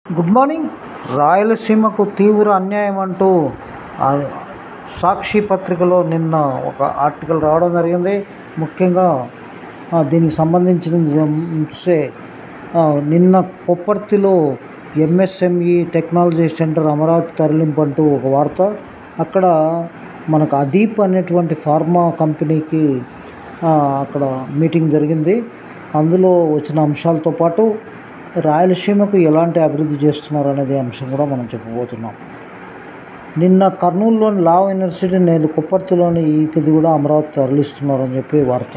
good morning రాయలసీమకు తీవ్ర అన్యాయం అంటూ ఆ సాక్షి పత్రికలో నిన్న ఒక ఆర్టికల్ రావడం జరిగింది ముఖ్యంగా ఆ, దీనికి సంబంధించిన చూస్తే ఆ, నిన్న కొప్పర్తిలో ఎంఎస్ఎంఈ టెక్నాలజీ సెంటర్ అమరావతి తరలింపు అంటూ ఒక వార్త అక్కడ మనకు అదీప్ అనేటువంటి ఫార్మా కంపెనీకి ఆ, అక్కడ మీటింగ్ జరిగింది అందులో వచ్చిన అంశాలతో పాటు రాయలసీమకు ఎలాంటి అభివృద్ధి చేస్తున్నారు అనేది అంశం కూడా మనం చెప్పబోతున్నాం నిన్న కర్నూలులోని లావ్ యూనివర్సిటీ నేను కుప్పర్తిలోని ఈకిది కూడా అమరావతి తరలిస్తున్నారని చెప్పి వార్త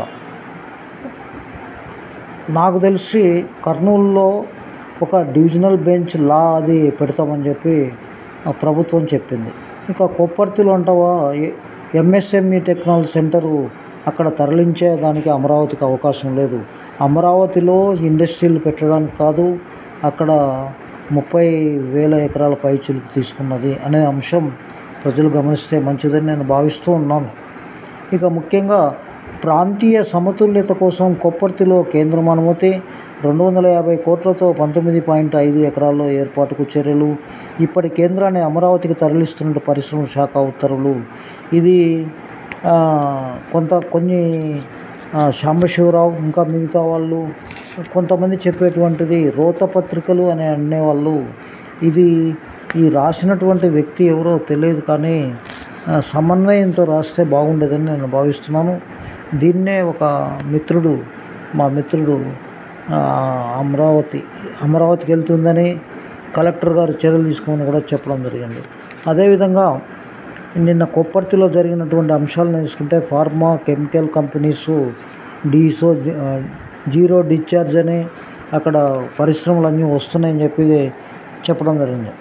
నాకు తెలిసి కర్నూలులో ఒక డివిజనల్ బెంచ్ లా అది పెడతామని చెప్పి ఆ ప్రభుత్వం చెప్పింది ఇంకా కొప్పర్తిలో అంటావా ఎంఎస్ఎంఈ టెక్నాలజీ సెంటరు అక్కడ తరలించే దానికి అమరావతికి అవకాశం లేదు అమరావతిలో ఇండస్ట్రీలు పెట్టడానికి కాదు అక్కడ ముప్పై వేల ఎకరాల పైచులకు తీసుకున్నది అనే అంశం ప్రజలు గమనిస్తే మంచిదని నేను భావిస్తూ ఉన్నాను ఇక ముఖ్యంగా ప్రాంతీయ సమతుల్యత కోసం కొప్పర్తిలో కేంద్రం అనుమతి రెండు వందల యాభై కోట్లతో పంతొమ్మిది పాయింట్ ఐదు ఎకరాల్లో ఏర్పాటుకు చర్యలు ఇప్పటి కేంద్రాన్ని అమరావతికి తరలిస్తున్న పరిశ్రమల శాఖ ఉత్తర్వులు ఇది ఆ, కొంత కొన్ని ఆ, సాంబశివరావు ఇంకా మిగతా వాళ్ళు కొంతమంది చెప్పేటువంటిది రోత పత్రికలు అని అనేవాళ్ళు ఇది ఈ రాసినటువంటి వ్యక్తి ఎవరో తెలియదు కానీ ఆ, సమన్వయంతో రాస్తే బాగుండేదని నేను భావిస్తున్నాను దీన్నే ఒక మిత్రుడు మా మిత్రుడు ఆ, అమరావతి అమరావతికి వెళ్తుందని కలెక్టర్ గారు చర్యలు తీసుకోమని కూడా చెప్పడం జరిగింది అదేవిధంగా నిన్న కొప్పర్తిలో జరిగినటువంటి అంశాలను తీసుకుంటే ఫార్మా కెమికల్ కంపెనీస్ డీసో జీరో డిశ్చార్జ్ అని అక్కడ పరిశ్రమలు అన్నీ వస్తున్నాయని చెప్పి చెప్పడం జరిగింది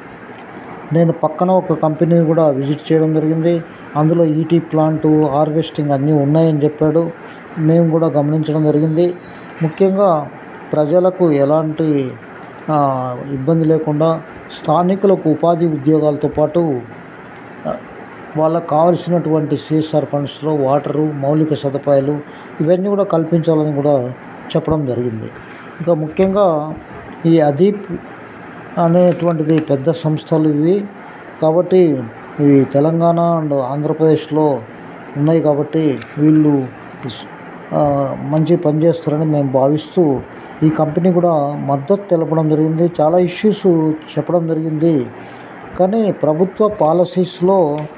నేను పక్కన ఒక కంపెనీని కూడా విజిట్ చేయడం జరిగింది అందులో ఈటీ ప్లాంట్ హార్వెస్టింగ్ అన్నీ ఉన్నాయని చెప్పాడు మేము కూడా గమనించడం జరిగింది ముఖ్యంగా ప్రజలకు ఎలాంటి ఆ, ఇబ్బంది లేకుండా స్థానికులకు ఉపాధి ఉద్యోగాలతో పాటు ఆ, వాళ్ళకు కావలసినటువంటి సిఎస్ఆర్ ఫండ్స్లో వాటరు మౌలిక సదుపాయాలు ఇవన్నీ కూడా కల్పించాలని కూడా చెప్పడం జరిగింది ఇంకా ముఖ్యంగా ఈ అదీప్ అనేటువంటిది పెద్ద సంస్థలు ఇవి కాబట్టి ఇవి తెలంగాణ అండ్ ఆంధ్రప్రదేశ్లో ఉన్నాయి కాబట్టి వీళ్ళు ఆ, మంచి పని చేస్తారని మేము భావిస్తూ ఈ కంపెనీ కూడా మద్దతు తెలపడం జరిగింది చాలా ఇష్యూస్ చెప్పడం జరిగింది కానీ ప్రభుత్వ పాలసీస్లో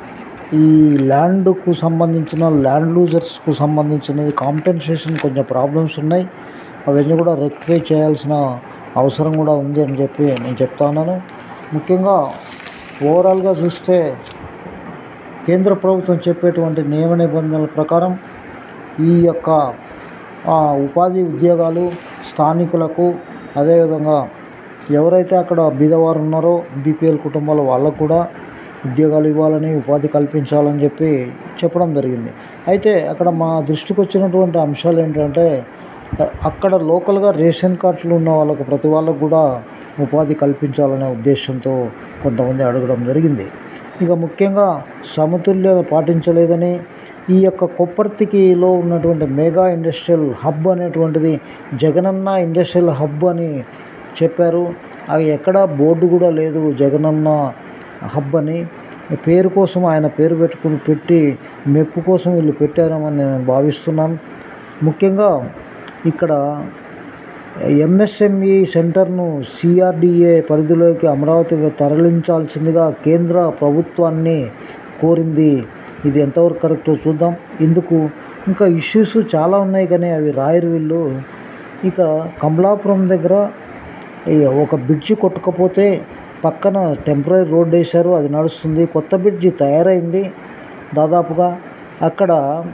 ఈ ల్యాండ్కు సంబంధించిన ల్యాండ్ లూజర్స్కు సంబంధించినది కాంపెన్సేషన్ కొంచెం ప్రాబ్లమ్స్ ఉన్నాయి అవన్నీ కూడా రెక్టిఫై చేయాల్సిన అవసరం కూడా ఉంది అని చెప్పి నేను చెప్తా ఉన్నాను ముఖ్యంగా ఓవరాల్గా చూస్తే కేంద్ర ప్రభుత్వం చెప్పేటువంటి నియమ నిబంధనల ప్రకారం ఈ యొక్క ఆ, ఉపాధి ఉద్యోగాలు స్థానికులకు అదేవిధంగా ఎవరైతే అక్కడ బీదవారు ఉన్నారో బీపీఎల్ కుటుంబాల వాళ్ళకు కూడా ఉద్యోగాలు ఇవ్వాలని ఉపాధి కల్పించాలని చెప్పి చెప్పడం జరిగింది అయితే అక్కడ మా దృష్టికి వచ్చినటువంటి అంశాలు ఏంటంటే అ- అక్కడ లోకల్గా రేషన్ కార్డులు ఉన్న వాళ్ళకు ప్రతి వాళ్ళకు కూడా ఉపాధి కల్పించాలనే ఉద్దేశంతో కొంతమంది అడగడం జరిగింది ఇక ముఖ్యంగా సమతుల్యత పాటించలేదని ఈ యొక్క కొప్పర్తికిలో ఉన్నటువంటి మెగా ఇండస్ట్రియల్ హబ్ అనేటువంటిది జగనన్న ఇండస్ట్రియల్ హబ్ అని చెప్పారు అది ఎక్కడ బోర్డు కూడా లేదు జగనన్న హబ్ అని పేరు కోసం ఆయన పేరు పెట్టుకుని పెట్టి మెప్పు కోసం వీళ్ళు పెట్టారని నేను భావిస్తున్నాను ముఖ్యంగా ఇక్కడ ఎంఎస్ఎంఈ సెంటర్ను సిఆర్డిఏ పరిధిలోకి అమరావతికి తరలించాల్సిందిగా కేంద్ర ప్రభుత్వాన్ని కోరింది ఇది ఎంతవరకు కరెక్టో చూద్దాం ఇందుకు ఇంకా ఇష్యూస్ చాలా ఉన్నాయి కానీ అవి రాయరు వీళ్ళు ఇక కమలాపురం దగ్గర ఈ ఒక బ్రిడ్జి కొట్టుకపోతే పక్కన టెంపరీ రోడ్ వేశారు అది నడుస్తుంది కొత్త బ్రిడ్జి తయారైంది దాదాపుగా అక్కడ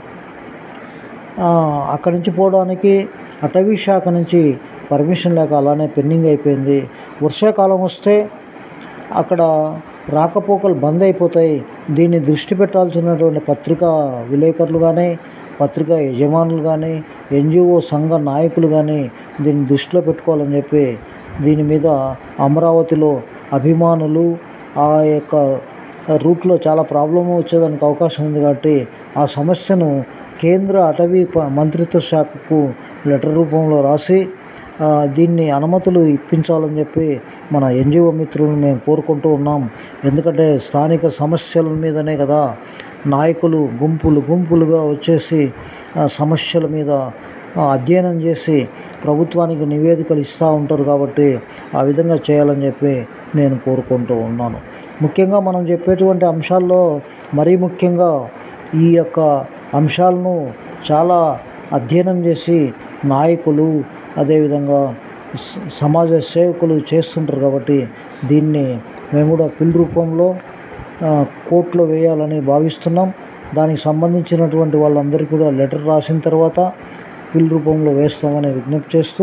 ఆ, అక్కడి నుంచి పోవడానికి అటవీ శాఖ నుంచి పర్మిషన్ లేక అలానే పెండింగ్ అయిపోయింది వర్షాకాలం వస్తే అక్కడ రాకపోకలు బంద్ అయిపోతాయి దీన్ని దృష్టి పెట్టాల్సినటువంటి పత్రికా విలేకరులు కానీ పత్రికా యజమానులు కానీ ఎన్జిఓ సంఘ నాయకులు కానీ దీన్ని దృష్టిలో పెట్టుకోవాలని చెప్పి దీని మీద అమరావతిలో అభిమానులు ఆ యొక్క రూట్లో చాలా ప్రాబ్లం వచ్చేదానికి అవకాశం ఉంది కాబట్టి ఆ సమస్యను కేంద్ర అటవీ ప- మంత్రిత్వ శాఖకు లెటర్ రూపంలో రాసి ఆ, దీన్ని అనుమతులు ఇప్పించాలని చెప్పి మన ఎన్జిఓ మిత్రులను మేము కోరుకుంటూ ఉన్నాం ఎందుకంటే స్థానిక సమస్యల మీదనే కదా నాయకులు గుంపులు గుంపులుగా వచ్చేసి ఆ, సమస్యల మీద ఆ, అధ్యయనం చేసి ప్రభుత్వానికి నివేదికలు ఇస్తూ ఉంటారు కాబట్టి ఆ విధంగా చేయాలని చెప్పి నేను కోరుకుంటూ ఉన్నాను ముఖ్యంగా మనం చెప్పేటువంటి అంశాల్లో మరీ ముఖ్యంగా ఈ యొక్క అంశాలను చాలా అధ్యయనం చేసి నాయకులు అదేవిధంగా స- సమాజ సేవకులు చేస్తుంటారు కాబట్టి దీన్ని మేము కూడా పిల్ రూపంలో ఆ, కోర్టులో వేయాలని భావిస్తున్నాం దానికి సంబంధించినటువంటి వాళ్ళందరికీ కూడా లెటర్ రాసిన తర్వాత బిల్ రూపంలో వేస్తామని విజ్ఞప్తి చేస్తూ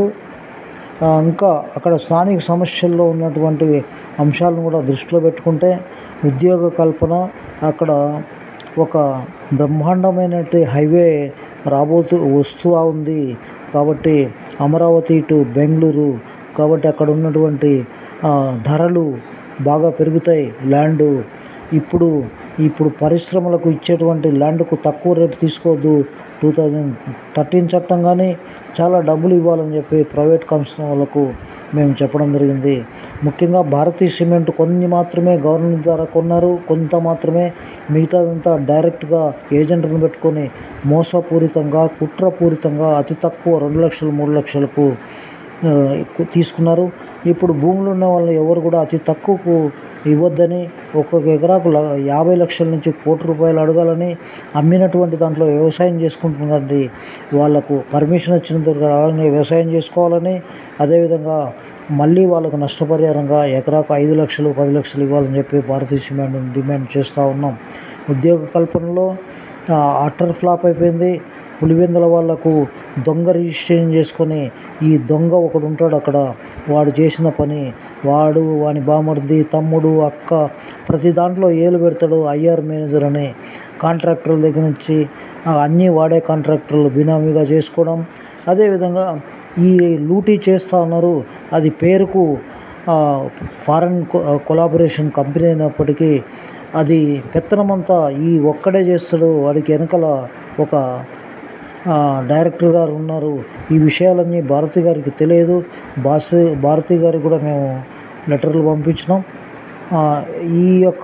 ఆ, ఇంకా అక్కడ స్థానిక సమస్యల్లో ఉన్నటువంటి అంశాలను కూడా దృష్టిలో పెట్టుకుంటే ఉద్యోగ కల్పన అక్కడ ఒక బ్రహ్మాండమైనటువంటి హైవే రాబోతూ వస్తూ ఉంది కాబట్టి అమరావతి టు బెంగళూరు కాబట్టి అక్కడ ఉన్నటువంటి ఆ, ధరలు బాగా పెరుగుతాయి ల్యాండు ఇప్పుడు ఇప్పుడు పరిశ్రమలకు ఇచ్చేటువంటి ల్యాండ్కు తక్కువ రేటు తీసుకోవద్దు టూ థౌజండ్ థర్టీన్ చట్టం కానీ చాలా డబ్బులు ఇవ్వాలని చెప్పి ప్రైవేట్ కంపెనీ వాళ్ళకు మేము చెప్పడం జరిగింది ముఖ్యంగా భారతీయ సిమెంట్ కొన్ని మాత్రమే గవర్నమెంట్ ద్వారా కొన్నారు కొంత మాత్రమే మిగతాదంతా డైరెక్ట్గా ఏజెంట్లను పెట్టుకొని మోసపూరితంగా కుట్రపూరితంగా అతి తక్కువ రెండు లక్షలు మూడు లక్షలకు ఆ, ఎక్కువ తీసుకున్నారు ఇప్పుడు భూములు ఉన్న వాళ్ళు ఎవరు కూడా అతి తక్కువకు ఇవ్వద్దని ఒక్కొక్క ఎకరాకు ల- యాభై లక్షల నుంచి కోటి రూపాయలు అడగాలని అమ్మినటువంటి దాంట్లో వ్యవసాయం చేసుకుంటున్నటువంటి వాళ్ళకు పర్మిషన్ వచ్చిన దగ్గర అలానే వ్యవసాయం చేసుకోవాలని అదేవిధంగా మళ్ళీ వాళ్ళకు నష్టపరిహారంగా ఎకరాకు ఐదు లక్షలు పది లక్షలు ఇవ్వాలని చెప్పి భారతీయ సిమెంట్ డిమాండ్ చేస్తూ ఉన్నాం ఉద్యోగ కల్పనలో అటర్ ఫ్లాప్ అయిపోయింది పులివెందుల వాళ్లకు దొంగ రిజిస్ట్రేషన్ చేసుకొని ఈ దొంగ ఒకడు ఉంటాడు అక్కడ వాడు చేసిన పని వాడు వాని బామర్ది తమ్ముడు అక్క ప్రతి దాంట్లో ఏలు పెడతాడు ఐఆర్ మేనేజర్ అని కాంట్రాక్టర్ల దగ్గర నుంచి ఆ, అన్నీ వాడే కాంట్రాక్టర్లు బినామీగా చేసుకోవడం అదేవిధంగా ఈ లూటీ చేస్తూ ఉన్నారు అది పేరుకు ఆ, ఫారెన్ కొ- కొలాబరేషన్ కంపెనీ అయినప్పటికీ అది పెత్తనమంతా ఈ ఒక్కడే చేస్తాడు వాడికి వెనకాల ఒక ఆ, డైరెక్టర్ గారు ఉన్నారు ఈ విషయాలన్నీ భారతి గారికి తెలియదు బాస్ భారతి గారికి కూడా మేము లెటర్లు పంపించినాం ఆ, ఈ యొక్క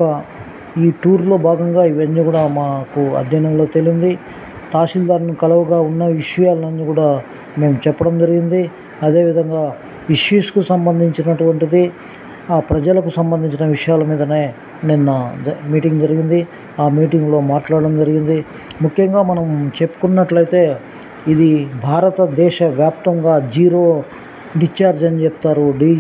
ఈ టూర్లో భాగంగా ఇవన్నీ కూడా మాకు అధ్యయనంలో తెలియంది తహసీల్దార్ను కలవగా ఉన్న విషయాలన్నీ కూడా మేము చెప్పడం జరిగింది అదేవిధంగా ఇష్యూస్కు సంబంధించినటువంటిది ఆ ప్రజలకు సంబంధించిన విషయాల మీదనే నిన్న జ- మీటింగ్ జరిగింది ఆ మీటింగ్లో మాట్లాడడం జరిగింది ముఖ్యంగా మనం చెప్పుకున్నట్లయితే ఇది భారతదేశ వ్యాప్తంగా జీరో డిశ్చార్జ్ అని చెప్తారు డీ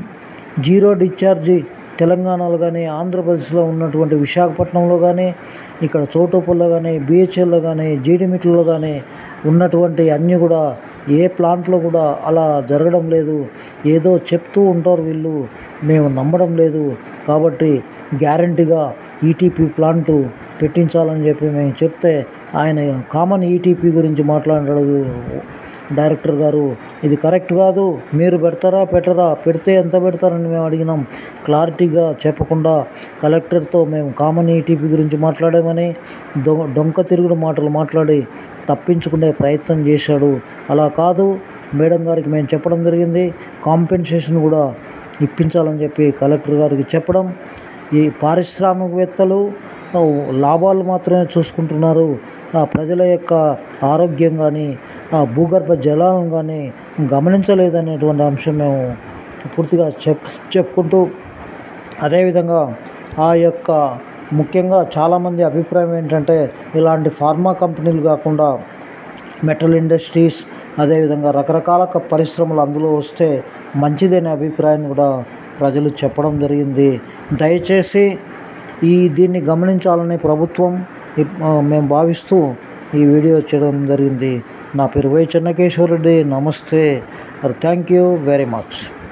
జీరో డిశ్చార్జి తెలంగాణలో కానీ ఆంధ్రప్రదేశ్లో ఉన్నటువంటి విశాఖపట్నంలో కానీ ఇక్కడ చోటుపల్లో కానీ బిహెచ్ఎల్లో కానీ జీడిమిట్లలో కానీ ఉన్నటువంటి అన్నీ కూడా ఏ ప్లాంట్లో కూడా అలా జరగడం లేదు ఏదో చెప్తూ ఉంటారు వీళ్ళు మేము నమ్మడం లేదు కాబట్టి గ్యారంటీగా ఈటీపీ ప్లాంటు పెట్టించాలని చెప్పి మేము చెప్తే ఆయన కామన్ ఈటీపీ గురించి మాట్లాడాడు డైరెక్టర్ గారు ఇది కరెక్ట్ కాదు మీరు పెడతారా పెట్టరా పెడితే ఎంత పెడతారని మేము అడిగినాం క్లారిటీగా చెప్పకుండా కలెక్టర్తో మేము కామన్ ఈటీపీ గురించి మాట్లాడామని దొ డొంక తిరుగుడు మాటలు మాట్లాడి తప్పించుకునే ప్రయత్నం చేశాడు అలా కాదు మేడం గారికి మేము చెప్పడం జరిగింది కాంపెన్సేషన్ కూడా ఇప్పించాలని చెప్పి కలెక్టర్ గారికి చెప్పడం ఈ పారిశ్రామికవేత్తలు ఆ, లాభాలు మాత్రమే చూసుకుంటున్నారు ఆ ప్రజల యొక్క ఆరోగ్యం కానీ ఆ భూగర్భ జలాలను కానీ గమనించలేదనేటువంటి అంశం మేము పూర్తిగా చెప్ చెప్పుకుంటూ అదేవిధంగా ఆ యొక్క ముఖ్యంగా చాలామంది అభిప్రాయం ఏంటంటే ఇలాంటి ఫార్మా కంపెనీలు కాకుండా మెటల్ ఇండస్ట్రీస్ అదేవిధంగా రకరకాల క- పరిశ్రమలు అందులో వస్తే మంచిదనే అభిప్రాయాన్ని కూడా ప్రజలు చెప్పడం జరిగింది దయచేసి ఈ దీన్ని గమనించాలని ప్రభుత్వం ఇప్- ఆ, మేము భావిస్తూ ఈ వీడియో చేయడం జరిగింది నా పేరు వై చెన్నకేశ్వర రెడ్డి నమస్తే థ్యాంక్ యూ వెరీ మచ్